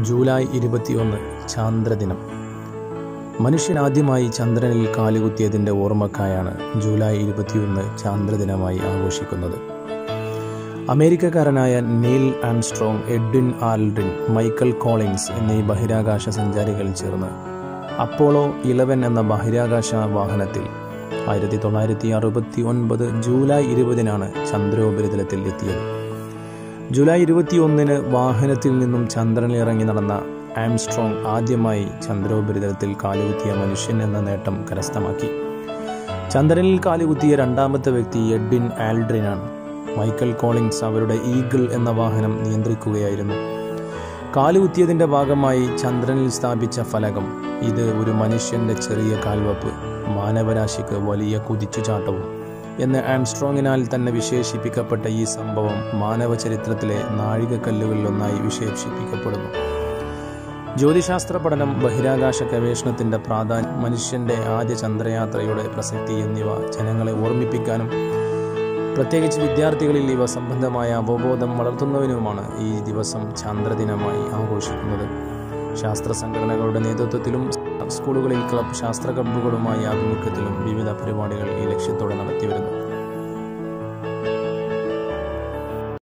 July ഇരുപത്തിയൊന്ന് ചാന്ദ്രദിനം മനുഷ്യൻ ആദ്യമായി ചന്ദ്രനിൽ കാലുകുത്തിയതിൻ്റെ ഓർമ്മക്കായാണ് ജൂലൈ ഇരുപത്തിയൊന്ന് ചാന്ദ്രദിനമായി ആഘോഷിക്കുന്നത് അമേരിക്കക്കാരനായ Neil Armstrong Edwin Aldrin Michael Collins എന്നീ ബഹിരാകാശ സഞ്ചാരികൾ ചേർന്ന് അപ്പോളോ ഇലവൻ എന്ന ബഹിരാകാശ വാഹനത്തിൽ ആയിരത്തി തൊള്ളായിരത്തി അറുപത്തി ഒൻപത് ജൂലൈ ഇരുപതിനാണ് ചന്ദ്രോപരിതലത്തിൽ എത്തിയത് ജൂലൈ ഇരുപത്തിയൊന്നിന് വാഹനത്തിൽ നിന്നും ചന്ദ്രനിൽ ഇറങ്ങി നടന്ന ആംസ്ട്രോങ് ആദ്യമായി ചന്ദ്രോപരിതലത്തിൽ കാലുകുത്തിയ മനുഷ്യൻ എന്ന നേട്ടം കരസ്ഥമാക്കി ചന്ദ്രനിൽ കാലുകുത്തിയ രണ്ടാമത്തെ വ്യക്തി എഡ്വിൻ ആൽഡ്രിനാണ് മൈക്കൽ കോളിൻസ് അവരുടെ ഈഗിൾ എന്ന വാഹനം നിയന്ത്രിക്കുകയായിരുന്നു കാലുകുത്തിയതിൻ്റെ ഭാഗമായി ചന്ദ്രനിൽ സ്ഥാപിച്ച ഫലകം ഇത് ഒരു മനുഷ്യന്റെ ചെറിയ കാൽവപ്പ് മാനവരാശിക്ക് വലിയ കുതിച്ചുചാട്ടവും എന്ന് ആംസ്ട്രോങ്ങിനാൽ തന്നെ വിശേഷിപ്പിക്കപ്പെട്ട ഈ സംഭവം മാനവ ചരിത്രത്തിലെ നാഴികക്കല്ലുകളിലൊന്നായി വിശേഷിപ്പിക്കപ്പെടുന്നു ജ്യോതിശാസ്ത്ര പഠനം ബഹിരാകാശ ഗവേഷണത്തിന്റെ പ്രാധാന്യം മനുഷ്യന്റെ ആദ്യ ചന്ദ്രയാത്രയുടെ പ്രസക്തി എന്നിവ ജനങ്ങളെ ഓർമ്മിപ്പിക്കാനും പ്രത്യേകിച്ച് വിദ്യാർത്ഥികളിൽ ഇവ സംബന്ധമായ അവബോധം വളർത്തുന്നതിനുമാണ് ഈ ദിവസം ചന്ദ്രദിനമായി ആഘോഷിക്കുന്നത് ശാസ്ത്ര സംഘടനകളുടെ നേതൃത്വത്തിലും സ്കൂളുകളിൽ ക്ലബ് ശാസ്ത്ര ക്ലബ്ബുകളുമായി ആഭിമുഖ്യത്തിലും വിവിധ പരിപാടികൾ ഈ ലക്ഷ്യത്തോടെ നടത്തിവരുന്നു